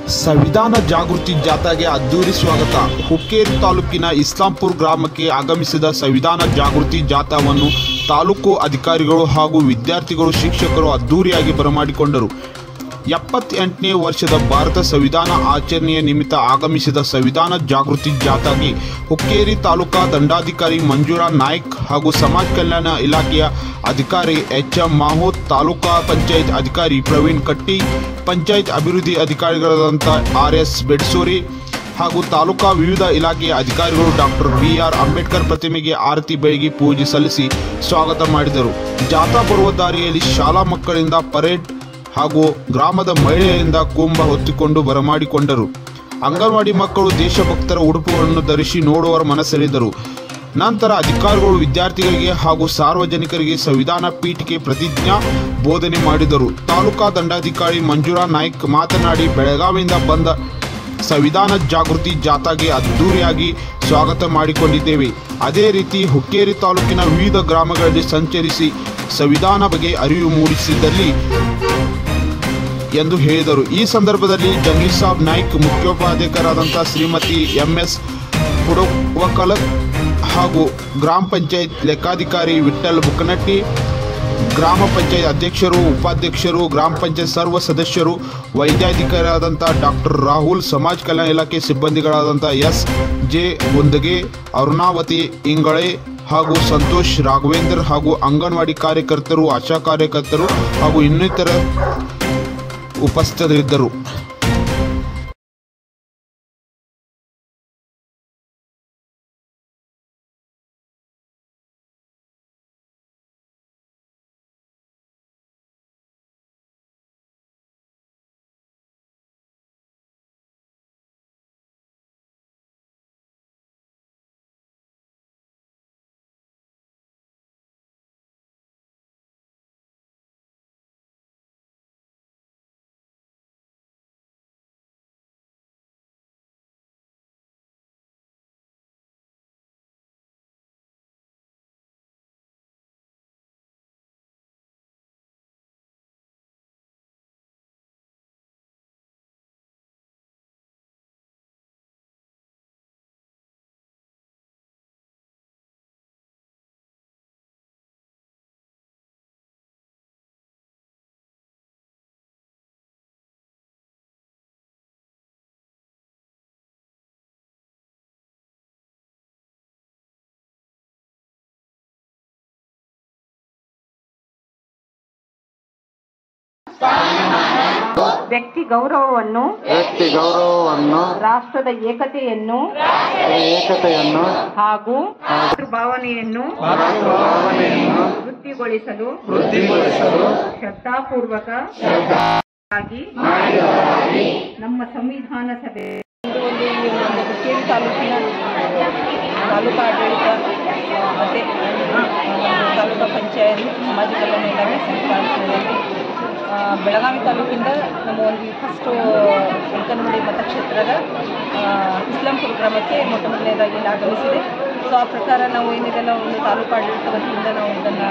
ಸಂವಿಧಾನ ಜಾಗೃತಿ ಜಾಥಾಗೆ ಅದ್ದೂರಿ ಸ್ವಾಗತ ಹುಕ್ಕೇರಿ ತಾಲೂಕಿನ ಇಸ್ಲಾಂಪುರ್ ಗ್ರಾಮಕ್ಕೆ ಆಗಮಿಸಿದ ಸಂವಿಧಾನ ಜಾಗೃತಿ ಜಾಥಾವನ್ನು ತಾಲೂಕು ಅಧಿಕಾರಿಗಳು ಹಾಗೂ ವಿದ್ಯಾರ್ಥಿಗಳು ಶಿಕ್ಷಕರು ಅದ್ದೂರಿಯಾಗಿ ಬರಮಾಡಿಕೊಂಡರು ಎಪ್ಪತ್ತೆಂಟನೇ ವರ್ಷದ ಭಾರತ ಸಂವಿಧಾನ ಆಚರಣೆಯ ನಿಮಿತ್ತ ಆಗಮಿಸಿದ ಸಂವಿಧಾನ ಜಾಗೃತಿ ಜಾಥಾಗೆ ಹುಕ್ಕೇರಿ ತಾಲೂಕಾ ದಂಡಾಧಿಕಾರಿ ಮಂಜುಳಾ ನಾಯ್ಕ್ ಹಾಗೂ ಸಮಾಜ ಕಲ್ಯಾಣ ಇಲಾಖೆಯ ಅಧಿಕಾರಿ ಎಚ್ ಎಂ ಮಾಹೂದ್ ತಾಲೂಕಾ ಪಂಚಾಯತ್ ಅಧಿಕಾರಿ ಪ್ರವೀಣ್ ಕಟ್ಟಿ ಪಂಚಾಯತ್ ಅಭಿವೃದ್ಧಿ ಅಧಿಕಾರಿಗಳಾದಂಥ ಆರ್ ಎಸ್ ಬೆಡ್ಸೂರಿ ಹಾಗೂ ತಾಲೂಕಾ ವಿವಿಧ ಇಲಾಖೆಯ ಅಧಿಕಾರಿಗಳು ಡಾಕ್ಟರ್ ಬಿ ಆರ್ ಅಂಬೇಡ್ಕರ್ ಪ್ರತಿಮೆಗೆ ಆರತಿ ಬೆಳಗಿ ಪೂಜೆ ಸಲ್ಲಿಸಿ ಸ್ವಾಗತ ಮಾಡಿದರು ಜಾಥಾ ಬರುವ ದಾರಿಯಲ್ಲಿ ಶಾಲಾ ಮಕ್ಕಳಿಂದ ಪರೇಡ್ ಹಾಗೂ ಗ್ರಾಮದ ಮಹಿಳೆಯರಿಂದ ಕುಂಭ ಹೊತ್ತಿಕೊಂಡು ಬರಮಾಡಿಕೊಂಡರು ಅಂಗನವಾಡಿ ಮಕ್ಕಳು ದೇಶಭಕ್ತರ ಉಡುಪುಗಳನ್ನು ಧರಿಸಿ ನೋಡುವವರ ಮನಸೆಳೆದರು ನಂತರ ಅಧಿಕಾರಿಗಳು ವಿದ್ಯಾರ್ಥಿಗಳಿಗೆ ಹಾಗೂ ಸಾರ್ವಜನಿಕರಿಗೆ ಸಂವಿಧಾನ ಪೀಠಿಕೆ ಪ್ರತಿಜ್ಞಾ ಬೋಧನೆ ಮಾಡಿದರು ತಾಲೂಕಾ ದಂಡಾಧಿಕಾರಿ ಮಂಜುಳಾ ನಾಯ್ಕ್ ಮಾತನಾಡಿ ಬೆಳಗಾವಿಯಿಂದ ಬಂದ ಸಂವಿಧಾನ ಜಾಗೃತಿ ಜಾಥಾಗೆ ಅದ್ದೂರಿಯಾಗಿ ಸ್ವಾಗತ ಮಾಡಿಕೊಂಡಿದ್ದೇವೆ ಅದೇ ರೀತಿ ಹುಕ್ಕೇರಿ ತಾಲೂಕಿನ ವಿವಿಧ ಗ್ರಾಮಗಳಲ್ಲಿ ಸಂಚರಿಸಿ ಸಂವಿಧಾನ ಬಗ್ಗೆ ಅರಿವು ಮೂಡಿಸಿದ್ದಲ್ಲಿ ಎಂದು ಹೇಳಿದರು ಈ ಸಂದರ್ಭದಲ್ಲಿ ಜಂಗ್ಲಿ ಸಾಬ್ ನಾಯ್ಕ್ ಮುಖ್ಯೋಪಾಧ್ಯಾಯರಾದಂಥ ಶ್ರೀಮತಿ ಎಂ ಎಸ್ ಪುಡವಕಲ ಹಾಗೂ ಗ್ರಾಮ ಪಂಚಾಯತ್ ಲೆಕ್ಕಾಧಿಕಾರಿ ವಿಠ್ಠಲ್ ಬುಕ್ಕನಟ್ಟಿ ಗ್ರಾಮ ಪಂಚಾಯತ್ ಅಧ್ಯಕ್ಷರು ಉಪಾಧ್ಯಕ್ಷರು ಗ್ರಾಮ ಪಂಚಾಯತ್ ಸರ್ವ ಸದಸ್ಯರು ವೈದ್ಯಾಧಿಕಾರಿಯಾದಂಥ ಡಾಕ್ಟರ್ ರಾಹುಲ್ ಸಮಾಜ ಕಲ್ಯಾಣ ಇಲಾಖೆ ಸಿಬ್ಬಂದಿಗಳಾದಂಥ ಎಸ್ ಜೆ ಗುಂದಗೆ ಅರುಣಾವತಿ ಇಂಗಳೆ ಹಾಗೂ ಸಂತೋಷ್ ರಾಘವೇಂದ್ರ ಹಾಗೂ ಅಂಗನವಾಡಿ ಕಾರ್ಯಕರ್ತರು ಆಶಾ ಕಾರ್ಯಕರ್ತರು ಹಾಗೂ ಇನ್ನಿತರ ಉಪಸ್ಥಿತರಿದ್ದರು ವ್ಯಕ್ತಿ ಗೌರವವನ್ನು ವ್ಯಕ್ತಿ ಗೌರವವನ್ನು ರಾಷ್ಟ್ರದ ಏಕತೆಯನ್ನು ಏಕತೆಯನ್ನು ಹಾಗೂ ಭಾವನೆಯನ್ನು ಭಾವನೆಯನ್ನು ವೃತ್ತಿಗೊಳಿಸಲು ವೃದ್ಧಿಗೊಳಿಸಲು ಶ್ರದ್ಧಾಪೂರ್ವಕ ಆಗಿ ನಮ್ಮ ಸಂವಿಧಾನ ಸಭೆ ಇಂದು ಒಂದು ಈ ಒಂದು ಹುಕ್ಕೇರಿ ತಾಲೂಕಿನ ತಾಲೂಕಾ ಆಡಳಿತ ಮತ್ತು ತಾಲೂಕಾ ಪಂಚಾಯತ್ ಸಮಾಜ ಕಲ್ಯಾಣ ಇಲಾಖೆ ಸಂಸ್ಥಾನದಲ್ಲಿ ಆ, ಬೆಳಗಾವಿ ತಾಲೂಕಿಂದ ನಮ್ಮ ಒಂದು ಫಸ್ಟು ಅಂಕನವಾಡಿ ಮತಕ್ಷೇತ್ರದ ಆ, ಇಸ್ಲಾಂಪುರ ಗ್ರಾಮಕ್ಕೆ ಮೊಟ್ಟ ಮೊದಲನೇದಾಗಿ ಇಲ್ಲಿ ಆಗಮಿಸಿದೆ ಸೊ ಆ ಪ್ರಕಾರ ನಾವು ಏನಿದೆ ನಾವು ಒಂದು ತಾಲೂಕು ಆಡಳಿತ ವತಿಯಿಂದ ನಾವು ಇದನ್ನು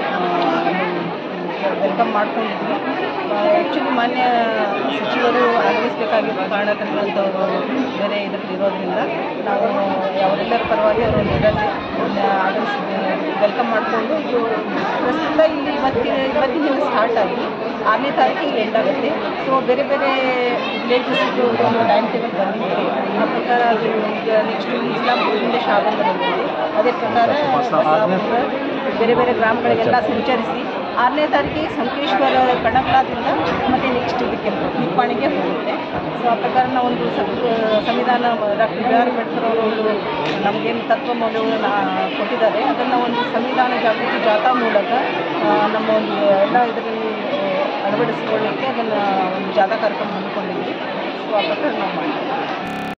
ವೆಲ್ಕಮ್ ಮಾಡ್ಕೊಂಡಿದ್ವಿ ಆ್ಯಕ್ಚುಲಿ ಮಾನ್ಯ ಸಚಿವರು ಆಗಮಿಸಬೇಕಾಗಿರೋ ಕಾರಣಗಳಿಂಥವ್ರು ಬೇರೆ ಇದರಲ್ಲಿ ಇರೋದ್ರಿಂದ ನಾವು ಅವರೆಲ್ಲರ ಪರವಾಗಿ ಅವರು ಇದರಲ್ಲಿ ಆಗಮಿಸಿ ವೆಲ್ಕಮ್ ಮಾಡಿಕೊಂಡು ಇದು ಪ್ರಸ್ತುತ ಇಲ್ಲಿ ಇವತ್ತಿನ ಇವತ್ತಿನ ದಿನ ಸ್ಟಾರ್ಟ್ ಆಗಿ ಆರನೇ ತಾರೀಕಿಗೆ ಎಂಡ್ ಆಗುತ್ತೆ ಸೊ ಬೇರೆ ಬೇರೆ ವಿಲೇಜಸ್ದು ಒಂದು ಟೈಮ್ ಟೇಬಲ್ ಬಂದಿದೆ ಆ ಪ್ರಕಾರ ಅದು ಈಗ ನೆಕ್ಸ್ಟ್ ಇಸ್ಲಾಂಪುರದಿಂದ ಶಾಬಂದ ಬಂದಿದೆ ಅದೇ ಪ್ರಕಾರ ಬಸವಾಪುರ, ಬೇರೆ ಬೇರೆ ಗ್ರಾಮಗಳಿಗೆಲ್ಲ ಸಂಚರಿಸಿ ಆರನೇ ತಾರೀಕಿಗೆ ಸಂಕೇಶ್ವರ ಕಣಕಲಾದಿಂದ ಮತ್ತು ನೆಕ್ಸ್ಟ್ ಇದಕ್ಕೆ ನಿಪ್ಪಾಣಿಗೆ ಹೋಗುತ್ತೆ ಸೊ ಆ ಪ್ರಕಾರ ನಾವು ಒಂದು ಸತ್ ಸಂವಿಧಾನ ಡಾಕ್ಟರ್ ಬಿ ಆರ್ ಅಂಬೇಡ್ಕರ್ ಅವರು ಒಂದು ನಮಗೇನು ತತ್ವ ಮೌಲ್ಯಗಳನ್ನು ಕೊಟ್ಟಿದ್ದಾರೆ ಅದನ್ನು ಒಂದು ಸಂವಿಧಾನ ಜಾಗೃತಿ ಜಾಥಾ ಮೂಲಕ ಆ, ನಮ್ಮ ಒಂದು ಎಲ್ಲ ಇದರಲ್ಲಿ ಅಳವಡಿಸಿಕೊಳ್ಳಿಕ್ಕೆ ಅದನ್ನು ಒಂದು ಜಾಥಾ ಕಾರ್ಯಕ್ರಮ ಹಮ್ಮಿಕೊಂಡಿದ್ವಿ ಸೊ ಆ ಪ್ರಕಾರ ನಾವು ಮಾಡ್ತೀವಿ